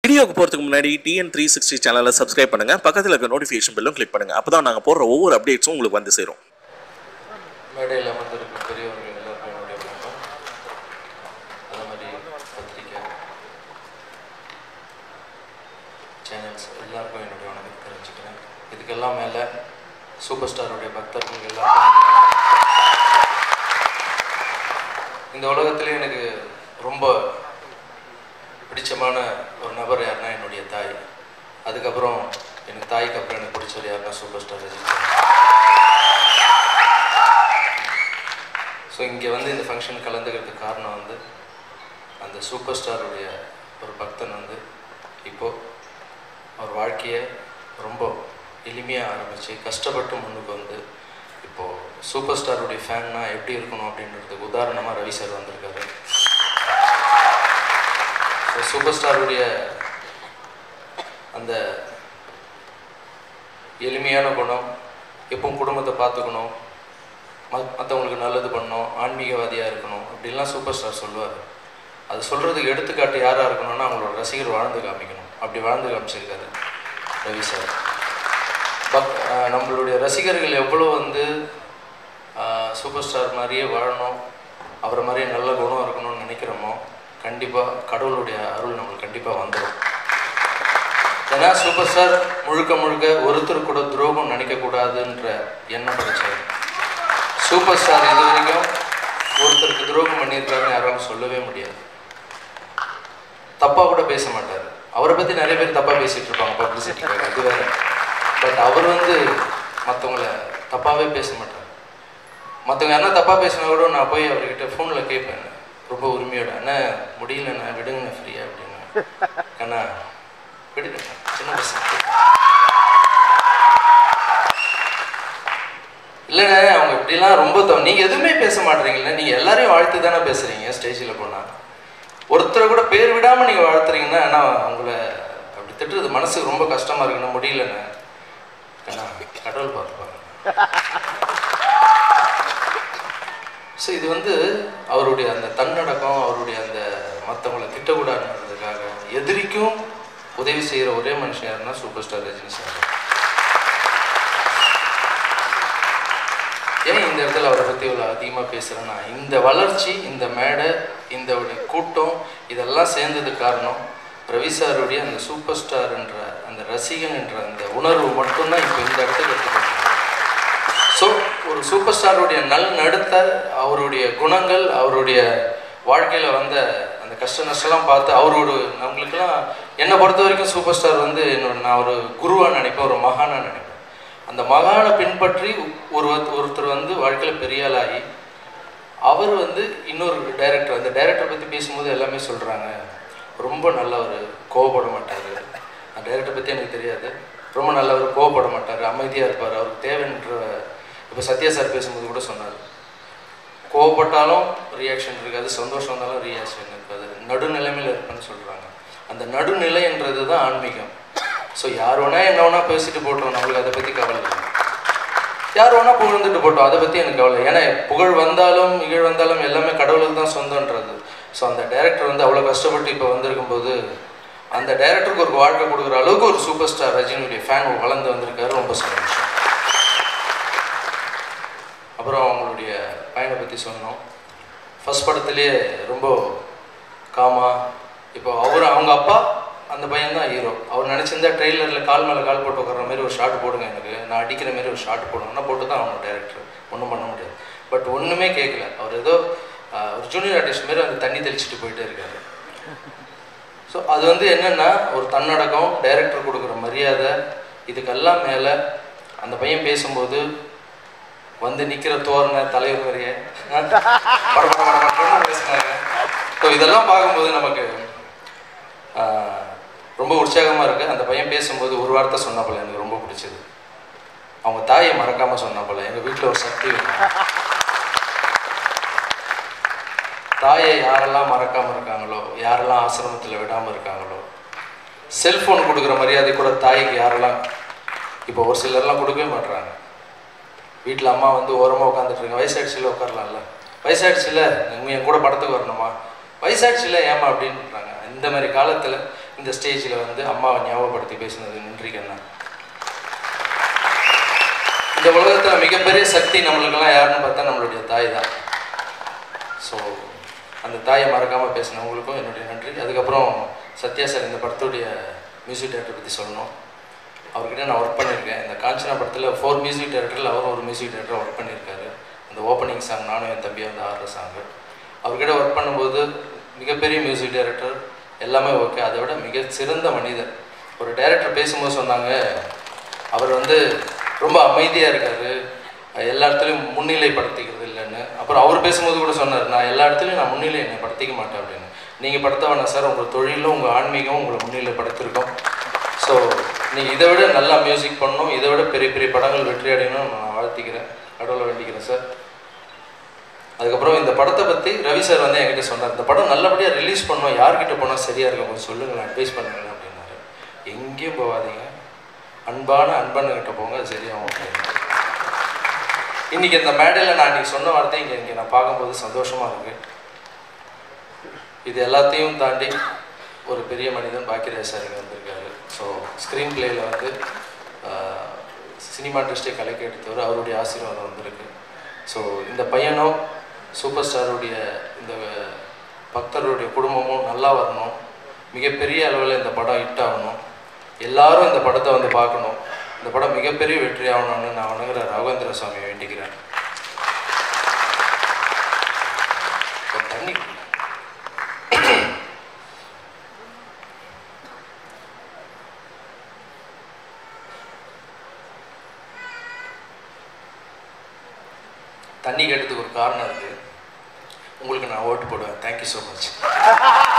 வீடியோக்கு போகிறதுக்கு முன்னாடி டிஎன் த்ரீ சிக்ஸ்டி சேனலை சப்ஸ்கிரைப் பண்ணுங்க பக்கத்தில் இருக்க நோட்டிஃபிகேஷன் பெல்லும் கிளிக் பண்ணுங்க அப்பதான் நாங்கள் போடுற ஒவ்வொரு அப்டேட்ஸும் உங்களுக்கு வந்து சேரும் மேடையில் அமர்ந்திருக்கும் பெரியவர்கள் எல்லாருக்கும் என்னுடைய வணக்கம் அதே மாதிரி பத்திரிக்கை சேனல்ஸ் எல்லாருக்கும் என்னுடைய வணக்கத்தை தெரிஞ்சுக்கிறேன் இதுக்கெல்லாம் மேலே சூப்பர் ஸ்டாருடைய பக்தர்கள் எல்லாருக்கும் இந்த உலகத்திலே எனக்கு ரொம்ப பிடிச்சமான ஒரு நபர் யாருன்னா என்னுடைய தாய் அதுக்கப்புறம் எனக்கு தாய்க்கு அப்புறம் எனக்கு பிடிச்சவர் யாருன்னா சூப்பர் ஸ்டார் ரஜினிகாந்த் ஸோ இங்கே வந்து இந்த ஃபங்க்ஷன் கலந்துக்கிறதுக்கு காரணம் வந்து அந்த சூப்பர் ஸ்டாருடைய ஒரு பக்தன் வந்து இப்போது அவர் வாழ்க்கையை ரொம்ப எளிமையாக ஆரம்பித்து கஷ்டப்பட்டு முன்னுக்கு வந்து இப்போது சூப்பர் ஸ்டாருடைய ஃபேன்னா எப்படி இருக்கணும் அப்படின்றதுக்கு உதாரணமாக ரவி சார் வந்திருக்காரு ஸோ சூப்பர் ஸ்டாருடைய அந்த எளிமையான குணம் எப்பவும் குடும்பத்தை பார்த்துக்கணும் மத் மற்றவங்களுக்கு நல்லது பண்ணணும் ஆன்மீகவாதியாக இருக்கணும் அப்படிலாம் சூப்பர் ஸ்டார் சொல்லுவார் அது சொல்கிறதுக்கு எடுத்துக்காட்டு யாராக இருக்கணும்னா அவங்களோட ரசிகர் வாழ்ந்து காமிக்கணும் அப்படி வாழ்ந்து காமிச்சிருக்காரு ரவி சார் பக் ஆஹ் நம்மளுடைய ரசிகர்கள் எவ்வளோ வந்து ஆஹ் சூப்பர் ஸ்டார் மாதிரியே வாழணும் அவரை மாதிரியே நல்ல குணம் இருக்கணும்னு நினைக்கிறோமோ கண்டிப்பாக கடவுளுடைய அருள் நம்மளுக்கு கண்டிப்பாக வந்துடும் ஏன்னா சூப்பர் ஸ்டார் முழுக்க முழுக்க ஒருத்தர் கூட துரோகம் நினைக்கக்கூடாதுன்ற எண்ணம் படைச்சவர் சூப்பர் ஸ்டார் இது வரைக்கும் ஒருத்தருக்கு துரோகம் பண்ணியிருக்காருன்னு யாராலும் சொல்லவே முடியாது தப்பாக கூட பேச மாட்டார் அவரை பற்றி நிறைய பேர் தப்பாக பேசிகிட்டு இருப்பாங்க பப்ளிசிட்டிக்காக அது வேற பட் அவர் வந்து மற்றவங்கள தப்பாகவே பேச மாட்டார் மற்றவங்க யாரா தப்பாக பேசினா கூட நான் போய் அவர்கிட்ட ஃபோனில் கேட்பேன் ரொம்ப உரிமையோட அண்ணா முடியலண்ணா விடுங்கண்ணா ஃப்ரீயாக அப்படின்னு அண்ணா விடுங்க சின்ன பசங்க இல்லைண்ணே அவங்க இப்படிலாம் ரொம்ப தம் நீங்கள் எதுவுமே பேச மாட்டீங்கல்ல நீங்கள் எல்லாரையும் வாழ்த்து தானே பேசுகிறீங்க ஸ்டேஜில் போனால் ஒருத்தரை கூட பேர் விடாமல் நீங்கள் வாழ்த்துறீங்கன்னா அண்ணா உங்களை அப்படி திட்டுறது மனசுக்கு ரொம்ப கஷ்டமாக இருக்குண்ணா முடியலண்ணே அண்ணா கடவுள் பார்த்துப்பாங்க ஸோ இது வந்து அவருடைய அந்த தன்னடக்கம் அவருடைய அந்த மற்றவங்களை திட்டக்கூடாதுன்றதுக்காக எதிரிக்கும் உதவி செய்கிற ஒரே மனுஷன் யாருன்னா சூப்பர் ஸ்டார் ரஜினி சார் ஏன் இந்த இடத்துல அவரை பற்றி இவ்வளோ அதிகமாக பேசுகிறேன்னா இந்த வளர்ச்சி இந்த மேடை இந்த ஒரு கூட்டம் இதெல்லாம் சேர்ந்தது காரணம் ரவி சாருடைய அந்த சூப்பர் ஸ்டார் என்ற அந்த ரசிகன் என்ற அந்த உணர்வு மட்டும்தான் இப்போ இந்த இடத்துக்கு எடுத்துக்கணும் ஸோ ஒரு சூப்பர் ஸ்டாருடைய நல் நடுத்த அவருடைய குணங்கள் அவருடைய வாழ்க்கையில் வந்த அந்த கஷ்ட நஷ்டம்லாம் பார்த்து அவரோட நம்மளுக்கெல்லாம் என்னை பொறுத்த வரைக்கும் சூப்பர் ஸ்டார் வந்து என்னோட நான் ஒரு குருவாக நினைப்பேன் ஒரு மகானாக நினைப்பேன் அந்த மகானை பின்பற்றி ஒரு ஒருத்தர் வந்து வாழ்க்கையில் பெரிய ஆளாகி அவர் வந்து இன்னொரு டைரக்டர் அந்த டைரக்டரை பற்றி பேசும்போது எல்லாமே சொல்கிறாங்க ரொம்ப நல்லவர் கோவப்பட மாட்டார் அந்த டைரக்டர் பற்றி எனக்கு தெரியாது ரொம்ப நல்லவர் கோவப்பட மாட்டார் அமைதியாக இருப்பார் அவருக்கு தேவைன்ற இப்போ சத்யா சார் பேசும்போது கூட சொன்னார் கோவப்பட்டாலும் ரியாக்ஷன் இருக்காது சந்தோஷம் வந்தாலும் ரியாக்ஷன் இருக்காது நடுநிலைமையில் இருப்பேன்னு சொல்கிறாங்க அந்த நடுநிலைன்றது தான் ஆன்மீகம் ஸோ யார் வேணா என்ன வேணா பேசிட்டு போட்டோம் நம்மளுக்கு அதை பற்றி கவலை இல்லை யார் வேணா புகழ்ந்துட்டு போட்டோம் அதை பற்றி எனக்கு கவலை ஏன்னா புகழ் வந்தாலும் இகழ் வந்தாலும் எல்லாமே கடவுளுக்கு தான் சொந்தன்றது ஸோ அந்த டைரக்டர் வந்து அவ்வளோ கஷ்டப்பட்டு இப்போ வந்திருக்கும்போது அந்த டைரக்டருக்கு ஒரு வாழ்க்கை கொடுக்குற அளவுக்கு ஒரு சூப்பர் ஸ்டார் ரஜினியுடைய ஃபேன் வளர்ந்து வந்திருக்காரு ரொம்ப சந்தோஷம் அப்புறம் அவங்களுடைய பையனை பற்றி சொன்னோம் ஃபஸ்ட் படத்துலேயே ரொம்ப காமா இப்போ அவர் அவங்க அப்பா அந்த பையன் தான் ஹீரோ அவர் நினச்சிருந்தா ட்ரெய்லரில் கால் மேலே கால் போட்டு உட்கார மாதிரி ஒரு ஷாட் போடுங்க எனக்கு நான் அடிக்கிற மாதிரி ஒரு ஷாட் போடுங்கன்னா போட்டு தான் அவனோட டேரக்டர் ஒன்றும் பண்ண முடியாது பட் ஒன்றுமே கேட்கல அவர் ஏதோ ஆஹ், ஒரு ஜூனியர் ஆர்டிஸ்ட் மாதிரி அந்த தண்ணி தெளிச்சிட்டு போயிட்டே இருக்காரு ஸோ அது வந்து என்னென்னா ஒரு தன்னடக்கம் டைரக்டர் கொடுக்குற மரியாதை இதுக்கெல்லாம் மேலே அந்த பையன் பேசும்போது வந்து நிற்கிற தோரணை தலைவர் மாதிரியே பட பட பட படன்னு பேசினாங்க ஸோ இதெல்லாம் பார்க்கும்போது நமக்கு ஆஹ், ரொம்ப உற்சாகமாக இருக்குது அந்த பையன் பேசும்போது ஒரு வார்த்தை சொன்ன போல எனக்கு ரொம்ப பிடிச்சது அவங்க தாயை மறக்காமல் சொன்ன போல எங்கள் வீட்டில் ஒரு சக்தி வேணும் தாயை யாரெல்லாம் மறக்காமல் இருக்காங்களோ யாரெல்லாம் ஆசிரமத்தில் விடாமல் இருக்காங்களோ செல்ஃபோன் கொடுக்குற மரியாதை கூட தாய்க்கு யாரெல்லாம் இப்போ ஒரு சிலர்லாம் கொடுக்கவே மாட்டுறாங்க வீட்டில் அம்மா வந்து ஓரமாக உட்காந்துட்டு இருங்க வயசாயிடுச்சுல உட்காரலாம்ல வயசாயிடுச்சுல நீ என் கூட படத்துக்கு வரணுமா வயசாயிடுச்சுல ஏமா அப்படின்றாங்க இந்த மாதிரி காலத்தில் இந்த ஸ்டேஜில் வந்து அம்மாவை ஞாபகப்படுத்தி பேசினது நன்றி கண்ணா இந்த உலகத்தில் மிகப்பெரிய சக்தி நம்மளுக்கெல்லாம் யாருன்னு பார்த்தா நம்மளுடைய தாய் தான் ஸோ அந்த தாயை மறக்காமல் பேசினவங்களுக்கும் என்னுடைய நன்றி அதுக்கப்புறம் சத்யா சார் இந்த படத்துடைய மியூசிக் டைரக்டர் பற்றி சொல்லணும் அவர்கிட்ட நான் ஒர்க் பண்ணியிருக்கேன் இந்த காஞ்சனா படத்தில் ஃபோர் மியூசிக் டைரக்டரில் அவர் ஒரு மியூசிக் டைரக்டர் ஒர்க் பண்ணியிருக்காரு அந்த ஓப்பனிங் சாங் நானும் என் தம்பியும் அந்த ஆடுற சாங்கு அவர்கிட்ட ஒர்க் பண்ணும்போது மிகப்பெரிய மியூசிக் டைரக்டர் எல்லாமே ஓகே அதை விட மிக சிறந்த மனிதர் ஒரு டைரக்டர் பேசும்போது சொன்னாங்க அவர் வந்து ரொம்ப அமைதியாக இருக்காரு எல்லா இடத்துலையும் முன்னிலைப்படுத்திக்கிறது இல்லைன்னு அப்புறம் அவர் பேசும்போது கூட சொன்னார் நான் எல்லா இடத்துலையும் நான் முன்னிலை என்னை படுத்திக்க மாட்டேன் அப்படின்னு நீங்கள் படுத்த வேணாம் சார் உங்கள் தொழிலும் உங்கள் ஆன்மீகம் உங்களை முன்னிலைப்படுத்திருக்கோம் ஸோ நீங்கள் இதை விட நல்லா மியூசிக் பண்ணணும் இதை விட பெரிய பெரிய படங்கள் வெற்றி அடையணும்னு நான் வாழ்த்திக்கிறேன் கடவுளை வேண்டிக்கிறேன் சார் அதுக்கப்புறம் இந்த படத்தை பற்றி ரவி சார் வந்து என்கிட்ட சொன்னார் இந்த படம் நல்லபடியாக ரிலீஸ் பண்ணோம் யார்கிட்ட போனால் சரியாக இருக்கும் கொஞ்சம் சொல்லுங்களேன் அட்வைஸ் பண்ணுங்களேன் அப்படின்னாரு எங்கேயும் போகாதீங்க அன்பான அன்பனுக்கிட்ட போங்க அது சரியாகும் அப்படின்னு இன்னைக்கு இந்த மேடையில் நான் இன்னைக்கு சொன்ன வார்த்தை இங்கே இங்கே நான் பார்க்கும்போது சந்தோஷமாக இருக்கு இது எல்லாத்தையும் தாண்டி ஒரு பெரிய மனிதன் பாக்கியராஜ் சார் இங்கே வந்திருக்காரு ஸோ ஸ்க்ரீன் பிளேயில் வந்து சினிமா இண்டஸ்ட்ரி கலைக்கு எடுத்தவர் அவருடைய ஆசீர்வாதம் வந்திருக்கு ஸோ இந்த பையனும் சூப்பர் ஸ்டாருடைய இந்த பக்தருடைய குடும்பமும் நல்லா வரணும் மிகப்பெரிய அளவில் இந்த படம் ஹிட் ஆகணும் எல்லாரும் இந்த படத்தை வந்து பார்க்கணும் இந்த படம் மிகப்பெரிய வெற்றி ஆகணும்னு நான் வணங்குற ராகவேந்திர சுவாமியை வேண்டிக்கிறேன் கொஞ்சம் தண்ணி குடி. தண்ணி கேட்டதுக்கு ஒரு காரணம் இருக்குது உங்களுக்கு நான் ஓட்டு போடுவேன் தேங்க்யூ ஸோ மச்